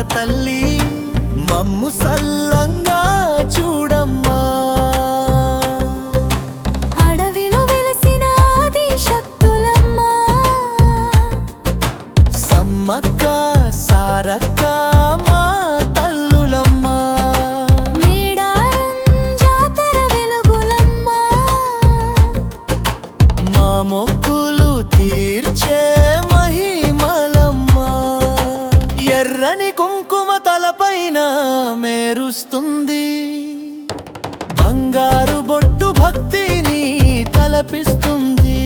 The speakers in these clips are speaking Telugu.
తల్లి మమ్ము సల్లంగా చూడమ్మా అడవిలో వెలసిన ఆది శక్తులమ్మా సమ్మక్క సారక్క మా తల్లులమ్మా మేడారం జాతర వెలుగులమ్మా మా మొక్కులు తీర్చే మహిమలమ్మా ఎర్రని కుంకుమ తలపైన మేరుస్తుంది బంగారు బొట్టు భక్తిని తలపిస్తుంది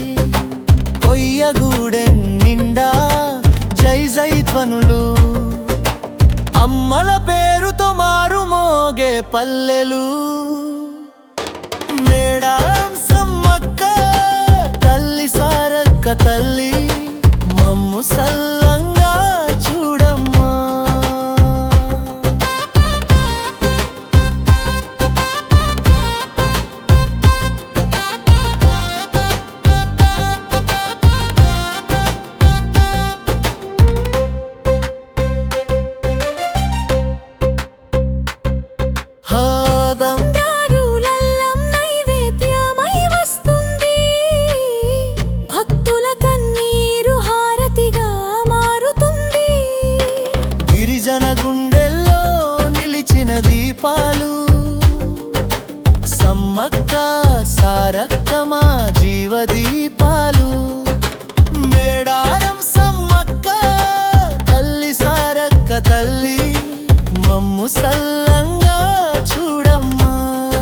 కొయ్యగూడెం నిండా జై జై ధ్వనులు అమ్మల పేరుతో మారు మోగే పల్లెలు మేడారం సమ్మక్క తల్లి సారక్క తల్లి మమ్ము సల్లంగా చూడమ్మా హాదం దారులల్లం నైవేద్యమై వస్తుంది భక్తుల కన్నీరు హారతిగా మారుతుంది గిరిజన గుండెల్లో నిలిచిన దీపాలు సమ్మక్క సారక్క మా జీవ దీపాలు మేడారం సమ్మక్క తల్లి సారక్క తల్లి మమ్ము సల్లంగా చూడమ్మా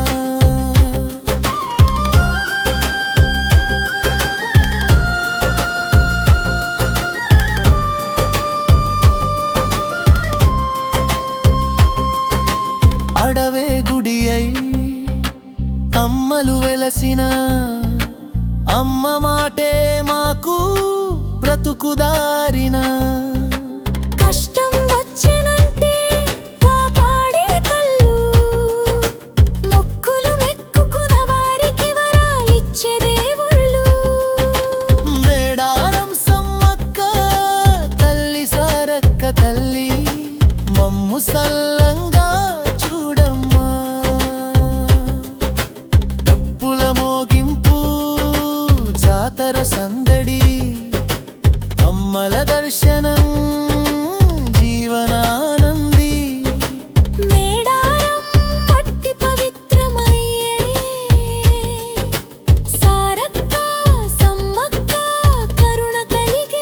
అడవే గుడి అయి అమ్మలు వెలసిన అమ్మ మాటే మాకు బ్రతుకుదారిన కష్టం వచ్చినంటే కాపాడే కళ్ళు మొక్కులు మెక్కుకున్న వారికి వరాలిచ్చే దేవుళ్ళు మేడారం సమ్మక్క తల్లి సారక్క తల్లి మమ్ము సల్లంగా చూడమ్మా డప్పుల మోగింపు జాతర సందడి అమ్మల దర్శనం జీవనానంది మేడారం పట్టి పవిత్రమయ్యే సారక్క సమ్మక్క కరుణ కలిగే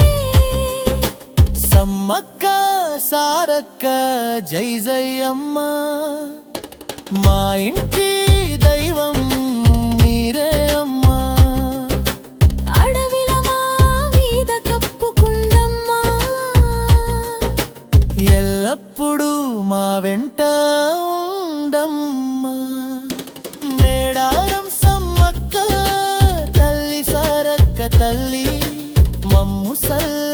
సమ్మక్క సారక్క జై జై అమ్మ మా ఇంటి దైవం మీరే అమ్మా అడవిల మా మీద కప్పుకుందమ్మా ఎల్లప్పుడూ మా వెంట ఉండమ్మా మేడారం సమ్మక్క తల్లి సారక్క తల్లి మమ్ము సల్ల